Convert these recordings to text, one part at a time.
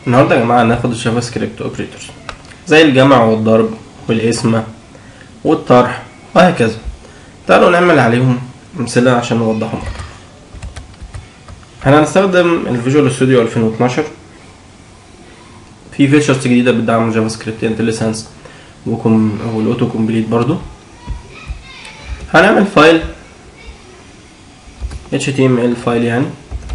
النهارده يا جماعة هناخد الجافا سكريبت اوبريتورز زي الجمع والضرب والقسمة والطرح وهكذا تعالوا نعمل عليهم أمثلة عشان نوضحهم أكتر احنا هنستخدم الفيجوال ستوديو 2012 في فيتشرز جديدة بتدعم جافا سكريبت انتليسنس وكم والاوتو كومبليت برضو هنعمل فايل html فايل يعني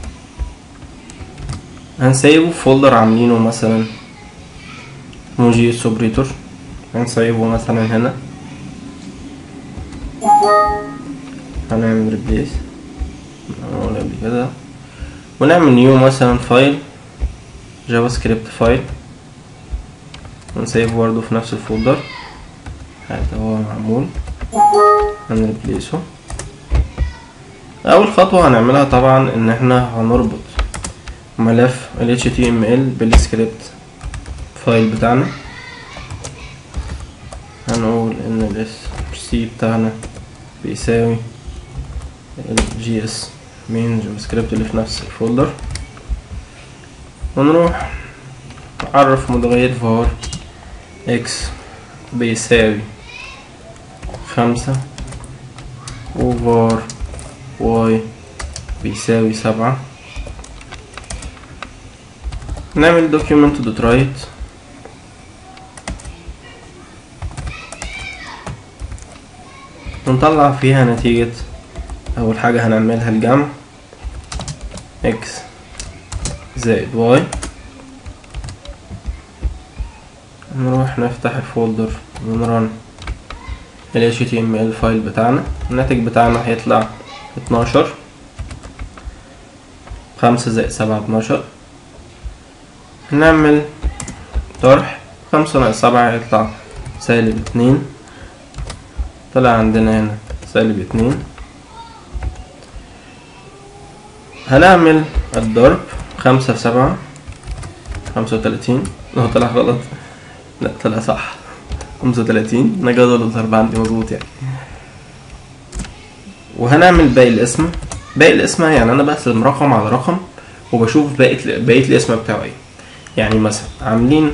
هنسيبه في فولدر عاملينه مثلا موجي اس اوبريتور هنسيبه مثلا هنا هنعمل ريبليس نقول قبل كده ونعمل نيو مثلا فايل جافا سكريبت فايل ونسيبه برضه في نفس الفولدر هذا هو معمول هنريبليسه اول خطوة هنعملها طبعا ان احنا هنربط ملف ال HTML بالسكريبت فايل بتاعنا هنقول ان ال SC بتاعنا بيساوي ال GS مين جافا سكريبت اللي في نفس الفولدر ونروح نعرف متغير var x بيساوي خمسة و var y بيساوي سبعة نعمل document dot write ونطلع فيها نتيجة أول حاجة هنعملها الجمع x زائد y نروح نفتح الفولدر ونرن ال HTML فايل بتاعنا الناتج بتاعنا هيطلع اتناشر خمسة زائد سبعة اتناشر هنعمل طرح خمسة ناقص سبعة هيطلع سالب اتنين طلع عندنا هنا سالب اتنين هنعمل الضرب خمسة في سبعة خمسة وتلاتين هو طلع غلط لا طلع صح خمسة وتلاتين أنا جدول الضرب عندي مظبوط يعني وهنعمل باقي الاسم باقي الاسم يعني أنا بقسم رقم على رقم وبشوف بقية بقية الاسم بتاعه ايه يعني مثلا عاملين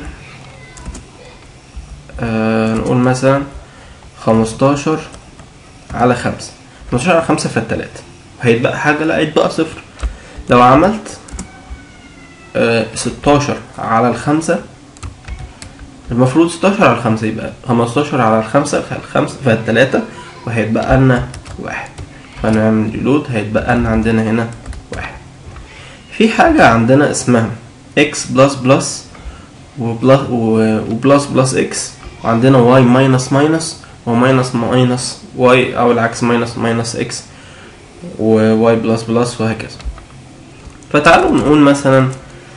آه نقول مثلا خمستاشر على خمسة خمستاشر على خمسة في التلاتة هيتبقى حاجة لا هيتبقى صفر لو عملت آه ستاشر على الخمسة المفروض ستاشر على الخمسة يبقى خمستاشر على الخمسة في الخمسة في التلاتة وهيتبقى لنا واحد فنعمل ريلود هيتبقى لنا عندنا هنا واحد في حاجة عندنا اسمها x بلس بلس وبلس وبلس بلس x وعندنا y ماينس ماينس وماينس ماينس y او العكس ماينس ماينس x و y بلس بلس وهكذا فتعالوا نقول مثلا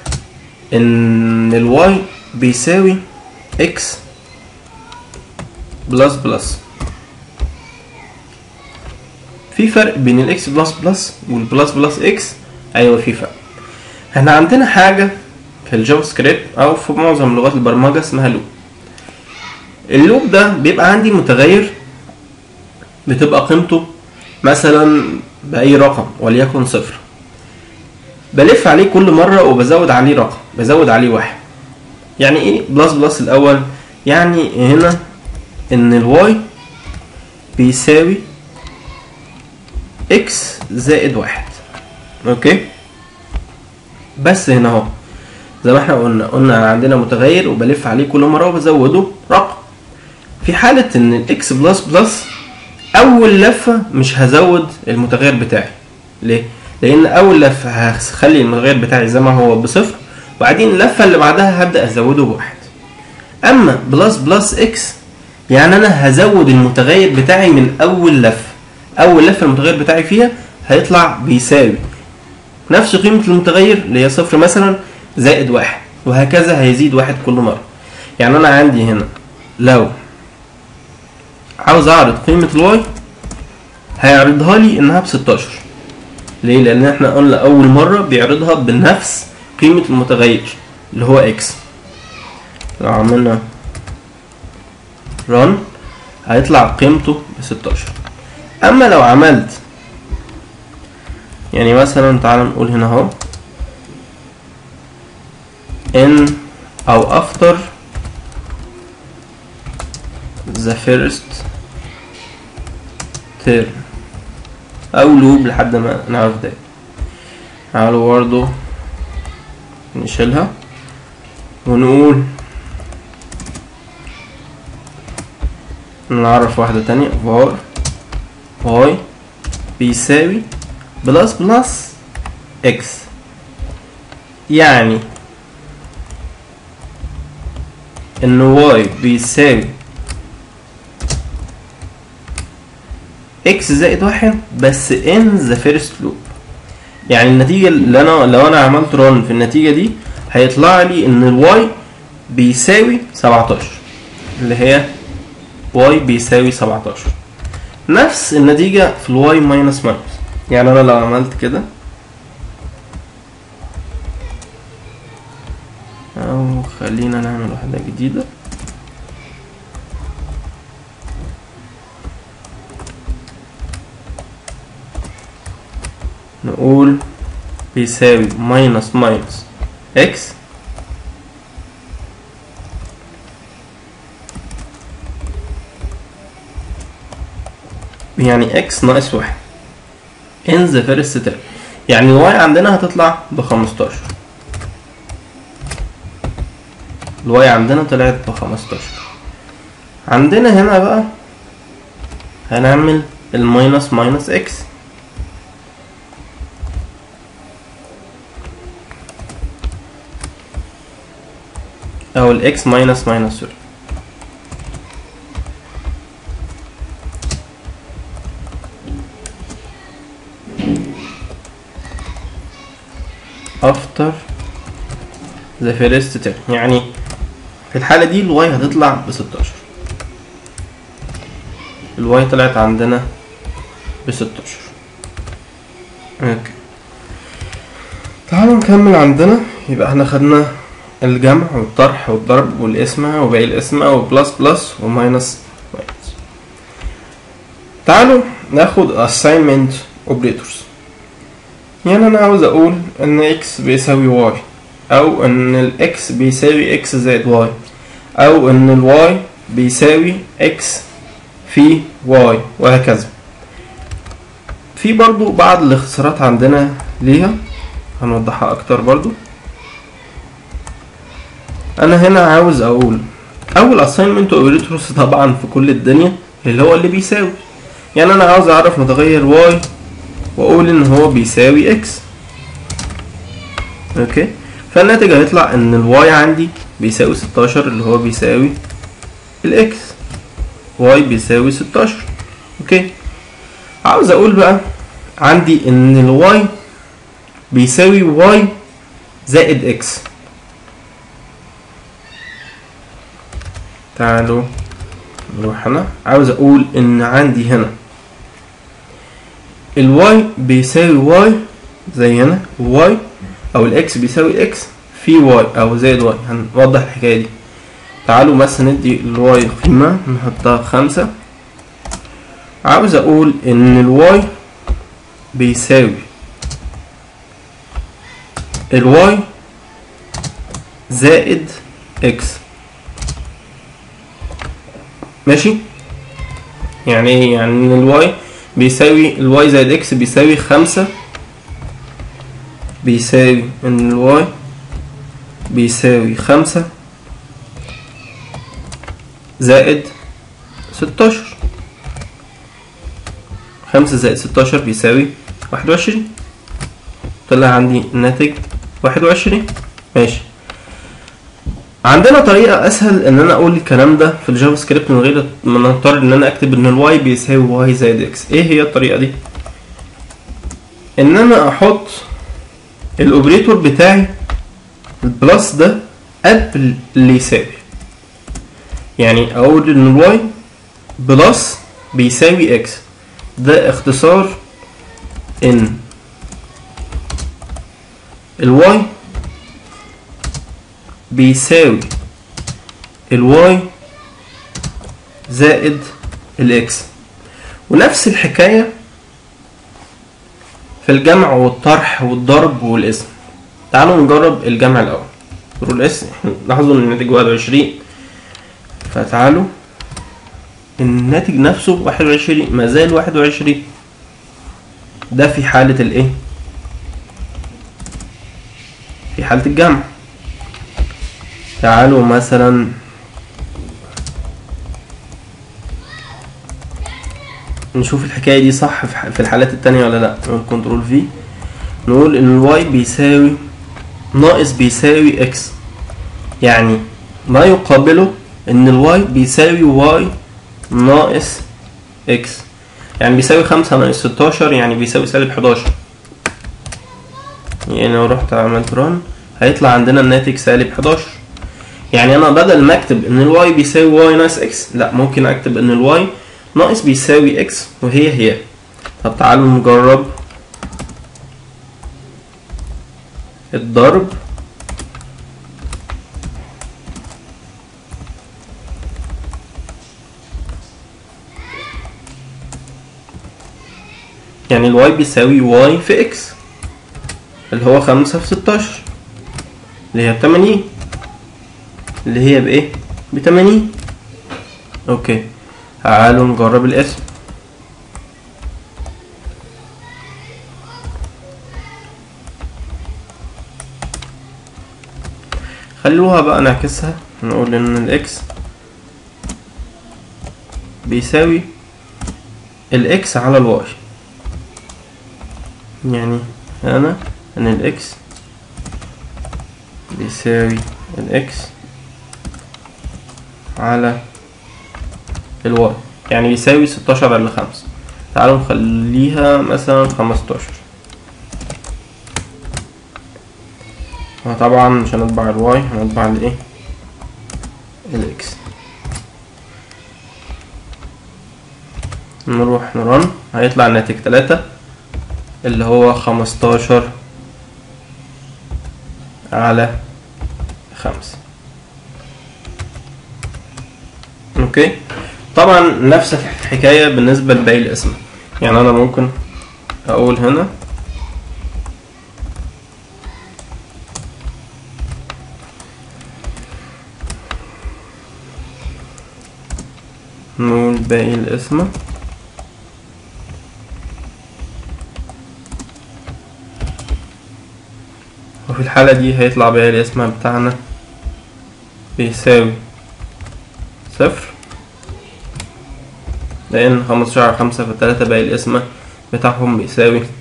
ان ال y بيساوي x بلس بلس في فرق بين الاكس بلس بلس والبلس بلس اكس ايوه في فرق احنا عندنا حاجه في الجافا سكريبت او في معظم لغات البرمجه اسمها لوب اللوب ده بيبقى عندي متغير بتبقى قيمته مثلا باي رقم وليكن صفر بلف عليه كل مره وبزود عليه رقم بزود عليه واحد يعني ايه بلس بلس الاول يعني هنا ان الواي بيساوي اكس زائد واحد اوكي بس هنا اهو زي ما احنا قلنا قلنا عندنا متغير وبلف عليه كل مره وبزوده رقم في حاله ان الاكس بلس بلس اول لفه مش هزود المتغير بتاعي ليه لان اول لفه هخلي المتغير بتاعي زي ما هو بصفر وبعدين اللفه اللي بعدها هبدا ازوده بواحد اما بلس بلس اكس يعني انا هزود المتغير بتاعي من اول لفه اول لفه المتغير بتاعي فيها هيطلع بيساوي نفس قيمه المتغير اللي هي صفر مثلا زائد واحد وهكذا هيزيد واحد كل مره يعني انا عندي هنا لو عاوز اعرض قيمه الواي هيعرضها لي انها ب 16 ليه لان احنا قلنا اول مره بيعرضها بنفس قيمه المتغير اللي هو اكس لو عملنا run هيطلع قيمته ب 16 اما لو عملت يعني مثلا تعال نقول هنا اهو in او after the first term او لوب لحد ما نعرف ده تعالوا برضو نشيلها ونقول نعرف واحدة تانية var y بيساوي بلس بلس x يعني ان y بيساوي x زائد واحد بس in the first loop يعني النتيجة اللي انا لو انا عملت رن في النتيجة دي هيطلع لي ان الواي بيساوي 17 اللي هي y بيساوي 17 نفس النتيجة في الواي ماينس ماينس يعني انا لو عملت كده او خلينا نعمل واحدة جديدة نقول بيساوي ماينس ماينس اكس يعني اكس ناقص واحد in the first term يعني الواي عندنا هتطلع بخمستاشر الواي عندنا طلعت بخمستاشر عندنا هنا بقى هنعمل الماينس ماينس اكس او الاكس ماينس ماينس سوري after the first term يعني في الحالة دي الواي هتطلع ب 16 الواي طلعت عندنا ب 16 اوكي تعالوا نكمل عندنا يبقى احنا خدنا الجمع والطرح والضرب والقسمة وباقي القسمة وبلس بلس وماينس ماينس تعالوا ناخد assignment operators يعني انا عاوز اقول ان x بيساوي y او ان ال x بيساوي x زائد y او ان ال y بيساوي x في y وهكذا في برضو بعض الاختصارات عندنا ليها هنوضحها اكتر برضو انا هنا عاوز اقول اول assignment operators طبعا في كل الدنيا اللي هو اللي بيساوي يعني انا عاوز اعرف متغير y واقول ان هو بيساوي اكس اوكي فالناتج هيطلع ان الواي عندي بيساوي 16 اللي هو بيساوي الاكس واي بيساوي 16 اوكي عاوز اقول بقى عندي ان الواي بيساوي واي زائد اكس تعالوا نروح هنا عاوز اقول ان عندي هنا الواي بيساوي واي زي هنا واي او الاكس بيساوي اكس في واي او زائد واي هنوضح الحكايه دي تعالوا مثلا ندي الواي قيمه نحطها خمسة عاوز اقول ان الواي بيساوي الواي زائد اكس ماشي يعني ايه يعني ان الواي بيساوي الواي زائد اكس بيساوي خمسة بيساوي ان الواي بيساوي خمسة زائد ستاشر خمسة زائد ستاشر بيساوي واحد وعشرين طلع عندي الناتج واحد وعشرين ماشي عندنا طريقة أسهل إن أنا أقول الكلام ده في الجافا سكريبت من غير ما أضطر إن أنا أكتب إن الواي بيساوي واي زائد إكس، إيه هي الطريقة دي؟ إن أنا أحط الأوبريتور بتاعي البلس ده قبل اللي يساوي. يعني أقول إن الواي بلس بيساوي إكس، ده اختصار إن الواي بيساوي الواي زائد الاكس ونفس الحكاية في الجمع والطرح والضرب والاسم تعالوا نجرب الجمع الأول كنترول اس لاحظوا ان الناتج واحد وعشرين فتعالوا الناتج نفسه واحد وعشرين ما زال واحد وعشرين ده في حالة الايه في حالة الجمع تعالوا مثلا نشوف الحكاية دي صح في ح- في الحالات التانية ولا لا نقول كنترول في نقول ان الواي بيساوي ناقص بيساوي اكس يعني ما يقابله ان الواي بيساوي واي ناقص اكس يعني بيساوي خمسة ناقص ستاشر يعني بيساوي سالب حداشر يعني لو رحت عملت ران هيطلع عندنا الناتج سالب حداشر يعني انا بدل ما اكتب ان الواي بيساوي واي ناقص اكس لا ممكن اكتب ان الواي ناقص بيساوي اكس وهي هي طب تعالوا نجرب الضرب يعني الواي بيساوي واي في اكس اللي هو خمسة في ستاشر اللي هي بتمانين اللي هي بايه بتمانين اوكي تعالوا نجرب الاسم خلوها بقى نعكسها نقول ان الاكس بيساوي الاكس على الواي يعني هنا ان الاكس بيساوي الاكس على الواي يعني بيساوي ستاشر على خمسة تعالوا نخليها مثلا خمستاشر طبعا مش هنطبع الواي هنطبع الايه الاكس نروح نرن هيطلع الناتج تلاتة اللي هو خمستاشر على خمسة اوكي طبعا نفس الحكاية بالنسبة لباقي الاسم يعني انا ممكن اقول هنا نقول باقي الاسم وفي الحالة دي هيطلع باقي الاسم بتاعنا بيساوي صفر لأن خمستاشر على خمسة فتلاتة باقي الاسم بتاعهم بيساوي